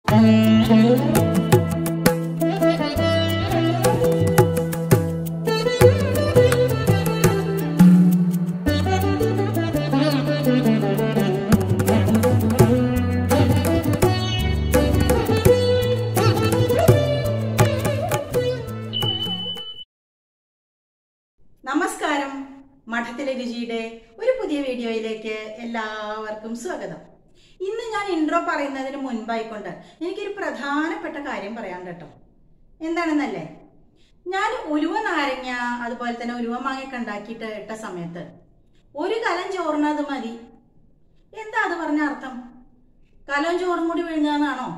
നമസ്കാരം മഠത്തിലെ രുചിയുടെ ഒരു പുതിയ വീഡിയോയിലേക്ക് എല്ലാവർക്കും സ്വാഗതം ഇന്ന് ഞാൻ ഇൻട്രോ പറയുന്നതിന് മുൻപായിക്കൊണ്ട് എനിക്കൊരു പ്രധാനപ്പെട്ട കാര്യം പറയാൻ കേട്ടോ എന്താണെന്നല്ലേ ഞാൻ ഉലുവ നാരങ്ങ അതുപോലെ തന്നെ ഉലുവ മാങ്ങയൊക്കെ ഉണ്ടാക്കിയിട്ട് ഇട്ട സമയത്ത് ഒരു കലം ചോറിനത് മതി എന്താ അത് പറഞ്ഞ അർത്ഥം കലം ചോറും കൂടി വിഴുങ്ങാന്നാണോ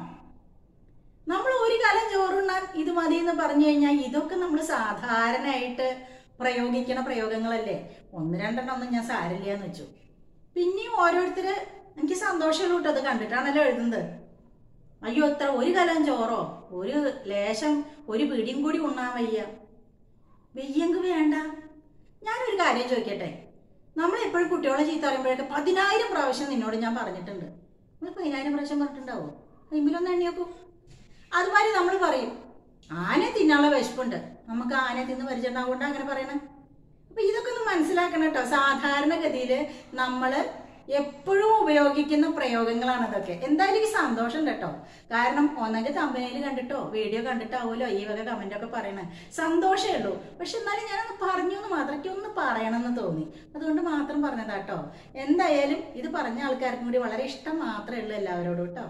നമ്മൾ ഒരു കലം ചോറുണ്ണാൻ ഇത് മതി എന്ന് പറഞ്ഞു കഴിഞ്ഞാൽ ഇതൊക്കെ നമ്മൾ സാധാരണയായിട്ട് പ്രയോഗിക്കണ പ്രയോഗങ്ങളല്ലേ ഒന്ന് രണ്ടെണ്ണം ഒന്നും ഞാൻ സാരില്ല എന്ന് വെച്ചു പിന്നെയും ഓരോരുത്തര് എനിക്ക് സന്തോഷമുള്ളൂ കേട്ടോ അത് കണ്ടിട്ടാണല്ലോ എഴുതുന്നത് അയ്യോ ഇത്ര ഒരു കലം ചോറോ ഒരു ലേശം ഒരു പിടിയും കൂടി ഉണ്ണാൻ വയ്യ വെയ്യെങ്കിൽ വേണ്ട ഞാനൊരു കാര്യം ചോദിക്കട്ടെ നമ്മൾ എപ്പോഴും കുട്ടികളെ ചീത്ത പറയുമ്പോഴൊക്കെ പതിനായിരം പ്രാവശ്യം നിന്നോട് ഞാൻ പറഞ്ഞിട്ടുണ്ട് നിങ്ങൾ പതിനായിരം പ്രാവശ്യം പറഞ്ഞിട്ടുണ്ടാവോ കൈമ്പിലൊന്ന് എണ്ണിയോക്കൂ അതുമാതിരി നമ്മൾ പറയും ആന തിന്നാനുള്ള വിശപ്പുണ്ട് നമുക്ക് ആന തിന്ന് പരിചയമുണ്ടാവുകൊണ്ട് അങ്ങനെ പറയണം അപ്പൊ ഇതൊക്കെ ഒന്ന് മനസ്സിലാക്കണം കേട്ടോ സാധാരണഗതിയിൽ നമ്മൾ എപ്പോഴും ഉപയോഗിക്കുന്ന പ്രയോഗങ്ങളാണ് ഇതൊക്കെ എന്തായാലും എനിക്ക് സന്തോഷം കേട്ടോ കാരണം ഒന്നെങ്കിൽ കമ്പനിയിൽ കണ്ടിട്ടോ വീഡിയോ കണ്ടിട്ടാവുമല്ലോ ഈ വക കമന്റ് ഒക്കെ പറയണേ സന്തോഷമേ ഉള്ളൂ പക്ഷെ എന്നാലും ഞാനൊന്ന് പറഞ്ഞു എന്ന് മാത്രം എനിക്ക് ഒന്ന് പറയണമെന്ന് തോന്നി അതുകൊണ്ട് മാത്രം പറഞ്ഞതാട്ടോ എന്തായാലും ഇത് പറഞ്ഞ ആൾക്കാർക്കും കൂടി വളരെ ഇഷ്ടം മാത്രമേ ഉള്ളൂ എല്ലാവരോടും കേട്ടോ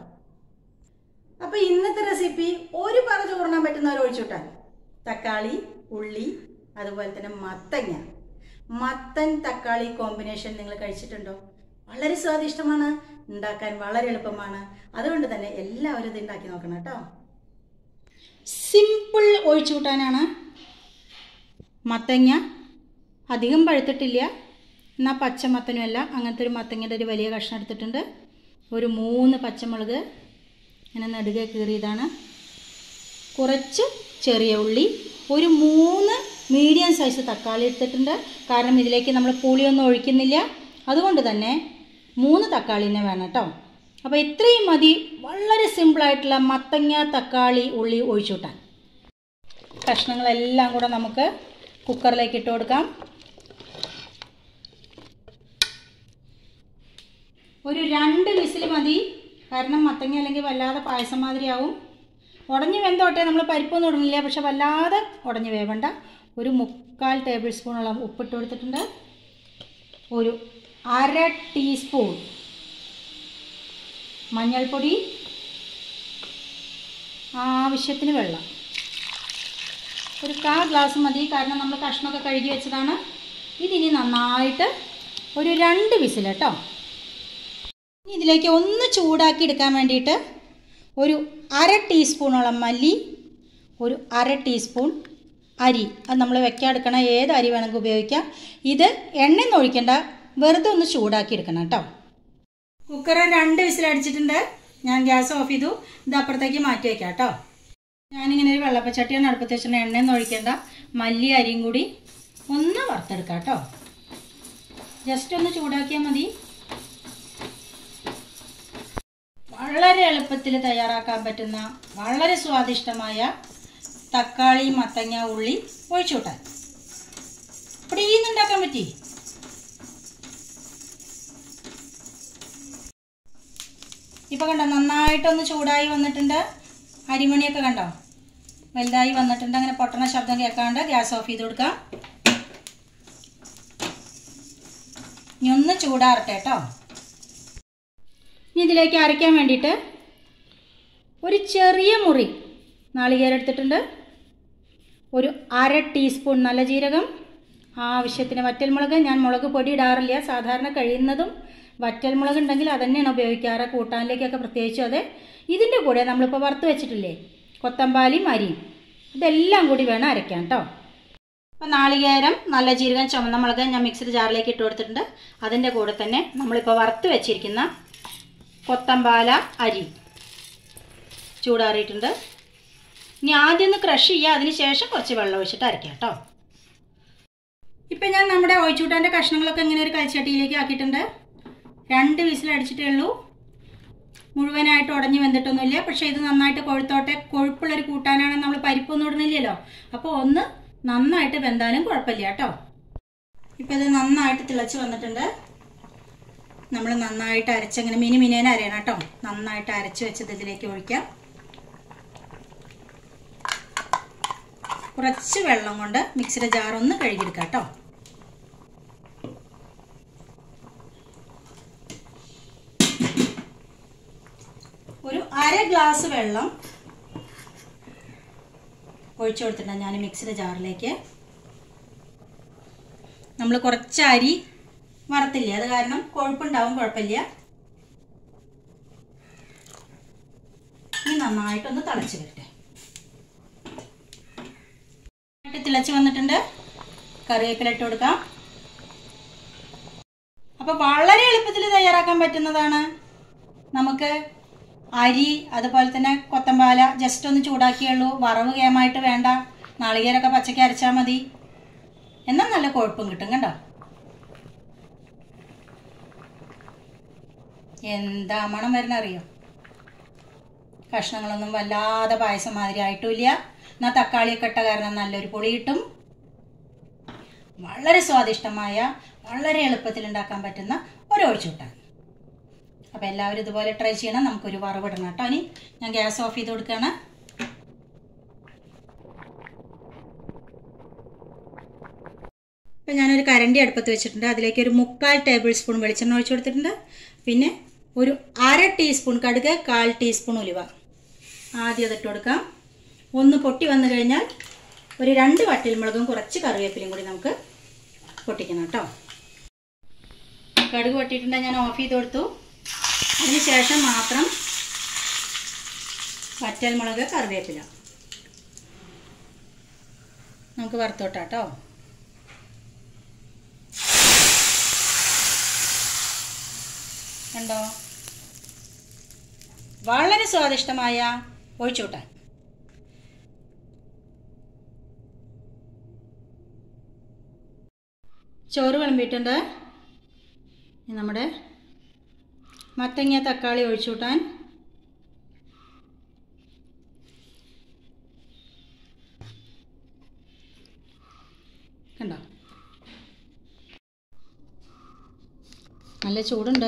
അപ്പൊ ഇന്നത്തെ റെസിപ്പി ഒരു പറ ചോറിനാൻ പറ്റുന്ന ഒരു ഒഴിച്ചുവിട്ടാൽ തക്കാളി ഉള്ളി അതുപോലെ തന്നെ മത്തങ്ങ മത്തൻ തക്കാളി കോമ്പിനേഷൻ നിങ്ങൾ കഴിച്ചിട്ടുണ്ടോ വളരെ സ്വാദിഷ്ടമാണ് ഉണ്ടാക്കാൻ വളരെ എളുപ്പമാണ് അതുകൊണ്ട് തന്നെ എല്ലാവരും ഇത് ഉണ്ടാക്കി നോക്കണം കേട്ടോ സിമ്പിൾ ഒഴിച്ചുകൂട്ടാനാണ് മത്തങ്ങ അധികം പഴുത്തിട്ടില്ല എന്നാൽ പച്ചമത്തനുമല്ല അങ്ങനത്തെ ഒരു മത്തങ്ങയുടെ ഒരു വലിയ കഷ്ണം എടുത്തിട്ടുണ്ട് ഒരു മൂന്ന് പച്ചമുളക് ഇങ്ങനെ നടുകെ കീറിയതാണ് കുറച്ച് ചെറിയ ഉള്ളി ഒരു മൂന്ന് മീഡിയം സൈസ് തക്കാളി എടുത്തിട്ടുണ്ട് കാരണം ഇതിലേക്ക് നമ്മൾ പുളിയൊന്നും ഒഴിക്കുന്നില്ല അതുകൊണ്ട് തന്നെ മൂന്ന് തക്കാളി തന്നെ വേണം കേട്ടോ അപ്പോൾ ഇത്രയും മതി വളരെ സിമ്പിളായിട്ടുള്ള മത്തങ്ങ തക്കാളി ഉള്ളി ഒഴിച്ചുവിട്ടാൻ കഷ്ണങ്ങളെല്ലാം കൂടെ നമുക്ക് കുക്കറിലേക്ക് ഇട്ട് കൊടുക്കാം ഒരു രണ്ട് വിസിൽ മതി കാരണം മത്തങ്ങ അല്ലെങ്കിൽ വല്ലാതെ പായസം മാതിരിയാവും ഉടഞ്ഞ് വെന്തോട്ടെ നമ്മൾ പരിപ്പൊന്നും ഇടുന്നില്ല പക്ഷെ വല്ലാതെ ഉടഞ്ഞ് വേവണ്ട ഒരു മുക്കാൽ ടേബിൾ സ്പൂണോളം ഉപ്പിട്ട് കൊടുത്തിട്ടുണ്ട് ഒരു അര ടീസ്പൂൺ മഞ്ഞൾപ്പൊടി ആവശ്യത്തിന് വെള്ളം ഒരു കാ ഗ്ലാസ് മതി കാരണം നമ്മൾ കഷ്ണമൊക്കെ കഴുകി വെച്ചതാണ് ഇതിനി നന്നായിട്ട് ഒരു രണ്ട് വിസിൽ കേട്ടോ ഇനി ഇതിലേക്ക് ഒന്ന് ചൂടാക്കി എടുക്കാൻ വേണ്ടിയിട്ട് ഒരു അര ടീസ്പൂണോളം മല്ലി ഒരു അര ടീസ്പൂൺ അരി അത് നമ്മൾ വെക്കാൻ എടുക്കണ ഏത് അരി വേണമെങ്കിൽ ഉപയോഗിക്കാം ഇത് എണ്ണയൊന്നും ഒഴിക്കണ്ട വെറുതെ ഒന്ന് ചൂടാക്കി എടുക്കണം കേട്ടോ കുക്കർ രണ്ട് വിസിലടിച്ചിട്ടുണ്ട് ഞാൻ ഗ്യാസ് ഓഫ് ചെയ്തു ഇത് അപ്പുറത്തേക്ക് മാറ്റി വയ്ക്കാം കേട്ടോ ഞാനിങ്ങനെ ഒരു വെള്ളപ്പച്ചട്ടിയാണ് അടുപ്പത്ത് വെച്ചിട്ട് എണ്ണയൊന്നും ഒഴിക്കേണ്ട മല്ലി അരിയും കൂടി ഒന്ന് വറുത്തെടുക്കാം കേട്ടോ ജസ്റ്റ് ഒന്ന് ചൂടാക്കിയാൽ മതി വളരെ എളുപ്പത്തിൽ തയ്യാറാക്കാൻ പറ്റുന്ന വളരെ സ്വാദിഷ്ടമായ തക്കാളി മത്തങ്ങ ഉള്ളി ഒഴിച്ചുവിട്ടാൽ ഇവിടെ ഈ ഉണ്ടാക്കാൻ പറ്റി ഇപ്പൊ കണ്ടോ നന്നായിട്ടൊന്ന് ചൂടായി വന്നിട്ടുണ്ട് അരിമണിയൊക്കെ കണ്ടോ വലുതായി വന്നിട്ടുണ്ട് അങ്ങനെ പൊട്ടണ ശബ്ദം കേൾക്കാണ്ട് ഗ്യാസ് ഓഫ് ചെയ്ത് കൊടുക്കാം ഇനി ഒന്ന് ചൂടാറട്ടെ കേട്ടോ ഇനി ഇതിലേക്ക് അരയ്ക്കാൻ വേണ്ടിയിട്ട് ഒരു ചെറിയ മുറി നാളികേരം എടുത്തിട്ടുണ്ട് ഒരു അര ടീസ്പൂൺ നല്ല ജീരകം ആവശ്യത്തിന് വറ്റൽമുളക് ഞാൻ മുളക് പൊടി ഇടാറില്ല സാധാരണ കഴിയുന്നതും വറ്റൽമുളക് ഉണ്ടെങ്കിൽ അതന്നെയാണ് ഉപയോഗിക്കാറ് കൂട്ടാനിലേക്കൊക്കെ പ്രത്യേകിച്ചും അതെ ഇതിൻ്റെ കൂടെ നമ്മളിപ്പോൾ വറുത്ത് വെച്ചിട്ടില്ലേ കൊത്തമ്പാലിയും അരിയും ഇതെല്ലാം കൂടി വേണം അരയ്ക്കാൻ കേട്ടോ അപ്പോൾ നാളികേരം നല്ല ജീരകം ചുവന്ന മുളക് ഞാൻ മിക്സിഡ് ജാറിലേക്ക് ഇട്ട് കൊടുത്തിട്ടുണ്ട് അതിൻ്റെ കൂടെ തന്നെ നമ്മളിപ്പോൾ വറുത്ത് വെച്ചിരിക്കുന്ന കൊത്തമ്പാല അരി ചൂടാറിയിട്ടുണ്ട് ഇനി ആദ്യം ഒന്ന് ക്രഷ് ചെയ്യുക അതിന് ശേഷം കുറച്ച് വെള്ളം ഒഴിച്ചിട്ട് അരയ്ക്കാം കേട്ടോ ഇപ്പം ഞാൻ നമ്മുടെ ഒഴിച്ചൂട്ടാൻ്റെ കഷ്ണങ്ങളൊക്കെ ഇങ്ങനെ ഒരു കൽച്ചട്ടിയിലേക്ക് ആക്കിയിട്ടുണ്ട് രണ്ട് വിസിൽ അടിച്ചിട്ടേ ഉള്ളൂ മുഴുവനായിട്ട് ഉടഞ്ഞു വെന്തിട്ടൊന്നുമില്ല പക്ഷെ ഇത് നന്നായിട്ട് കൊഴുത്തോട്ടെ കൊഴുപ്പുള്ളൊരു കൂട്ടാനാണ് നമ്മൾ പരിപ്പൊന്നും ഇടുന്നില്ലല്ലോ അപ്പോൾ ഒന്ന് നന്നായിട്ട് വെന്താലും കുഴപ്പമില്ല കേട്ടോ ഇപ്പം ഇത് നന്നായിട്ട് തിളച്ച് വന്നിട്ടുണ്ട് നമ്മൾ നന്നായിട്ട് അരച്ചങ്ങനെ മിനി മിനിയേനെ അരയണം കേട്ടോ നന്നായിട്ട് അരച്ച് വെച്ചത് ഇതിലേക്ക് ഒഴിക്കാം കുറച്ച് വെള്ളം കൊണ്ട് മിക്സിയുടെ ജാർ ഒന്ന് കഴുകിയെടുക്കാം കേട്ടോ ഒരു അര ഗ്ലാസ് വെള്ളം ഒഴിച്ചു കൊടുത്തിട്ടുണ്ട് ഞാൻ മിക്സിയുടെ ജാറിലേക്ക് നമ്മൾ കുറച്ച് അരി വറുത്തില്ല അത് കാരണം കൊഴുപ്പുണ്ടാവും കുഴപ്പമില്ല ഇനി നന്നായിട്ടൊന്ന് തിളച്ച് വരട്ടെ നന്നായിട്ട് തിളച്ച് വന്നിട്ടുണ്ട് കറിവേപ്പില ഇട്ട് കൊടുക്കാം അപ്പോൾ വളരെ എളുപ്പത്തിൽ തയ്യാറാക്കാൻ പറ്റുന്നതാണ് നമുക്ക് അരി അതുപോലെ തന്നെ കൊത്തമ്പാല ജസ്റ്റ് ഒന്ന് ചൂടാക്കിയുള്ളൂ വറവ് കേമായിട്ട് വേണ്ട നാളികേരൊക്കെ പച്ചയ്ക്ക് അരച്ചാൽ മതി എന്നാൽ നല്ല കൊഴുപ്പും കിട്ടും കണ്ടോ എന്താ മണം വരുന്ന അറിയോ കഷ്ണങ്ങളൊന്നും വല്ലാതെ പായസം മാതിരി ആയിട്ടുമില്ല എന്നാൽ തക്കാളിയൊക്കെ ഇട്ട കാരണം നല്ലൊരു പൊടി കിട്ടും വളരെ സ്വാദിഷ്ടമായ വളരെ എളുപ്പത്തിൽ ഉണ്ടാക്കാൻ പറ്റുന്ന ഒരു ഒഴിച്ചുകൂട്ടാൻ അപ്പോൾ എല്ലാവരും ഇതുപോലെ ട്രൈ ചെയ്യണം നമുക്കൊരു വറവിടണം കേട്ടോ ഇനി ഞാൻ ഗ്യാസ് ഓഫ് ചെയ്ത് കൊടുക്കുകയാണ് ഇപ്പം ഞാനൊരു കരണ്ടി അടുപ്പത്ത് വെച്ചിട്ടുണ്ട് അതിലേക്ക് ഒരു മുക്കാൽ ടേബിൾ സ്പൂൺ വെളിച്ചെണ്ണ ഒഴിച്ചു കൊടുത്തിട്ടുണ്ട് പിന്നെ ഒരു അര ടീസ്പൂൺ കടുക് കാൽ ടീസ്പൂൺ ഉലുവ ആദ്യം അതിട്ട് കൊടുക്കാം ഒന്ന് പൊട്ടി വന്നു കഴിഞ്ഞാൽ ഒരു രണ്ട് വറ്റൽമുളകും കുറച്ച് കറിവേപ്പിലയും കൂടി നമുക്ക് പൊട്ടിക്കണം കേട്ടോ കടുക് പൊട്ടിയിട്ടുണ്ടെങ്കിൽ ഞാൻ ഓഫ് ചെയ്ത് കൊടുത്തു അതിന് ശേഷം മാത്രം വറ്റൽമുളക് കറിവേപ്പില നമുക്ക് വറുത്തോട്ടാട്ടോ കണ്ടോ വളരെ സ്വാദിഷ്ടമായ ഒഴിച്ചൂട്ടാൻ ചോറ് വിളമ്പിയിട്ടുണ്ട് ഇനി നമ്മുടെ മത്തങ്ങ തക്കാളി ഒഴിച്ചൂട്ടാൻ കണ്ടോ നല്ല ചൂടുണ്ട്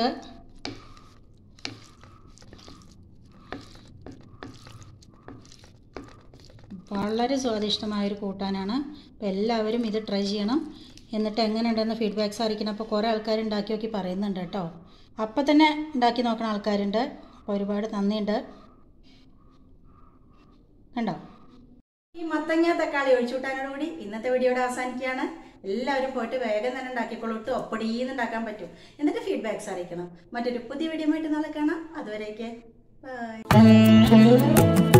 വളരെ സ്വാദിഷ്ടമായൊരു കൂട്ടാനാണ് അപ്പോൾ എല്ലാവരും ഇത് ട്രൈ ചെയ്യണം എന്നിട്ട് എങ്ങനെയുണ്ടെന്ന് ഫീഡ്ബാക്ക്സ് അറിയിക്കണം അപ്പോൾ കുറേ ആൾക്കാർ ഉണ്ടാക്കി നോക്കി പറയുന്നുണ്ട് കേട്ടോ അപ്പം തന്നെ ഉണ്ടാക്കി നോക്കുന്ന ആൾക്കാരുണ്ട് അപ്പോൾ ഒരുപാട് നന്ദിയുണ്ട് കണ്ടോ ഈ മത്തങ്ങ തക്കാളി ഒഴിച്ചുകൂട്ടാനോടുകൂടി ഇന്നത്തെ വീഡിയോയുടെ അവസാനിക്കുകയാണ് എല്ലാവരും പോയിട്ട് വേഗം തന്നെ ഉണ്ടാക്കിക്കോളൂ ഒട്ടും ഒപ്പടിയെന്ന് ഉണ്ടാക്കാൻ പറ്റും എന്നിട്ട് ഫീഡ്ബാക്ക്സ് അറിയിക്കണം മറ്റൊരു പുതിയ വീഡിയോ ആയിട്ട് നാളെ കാണാം അതുവരേക്ക് ബൈ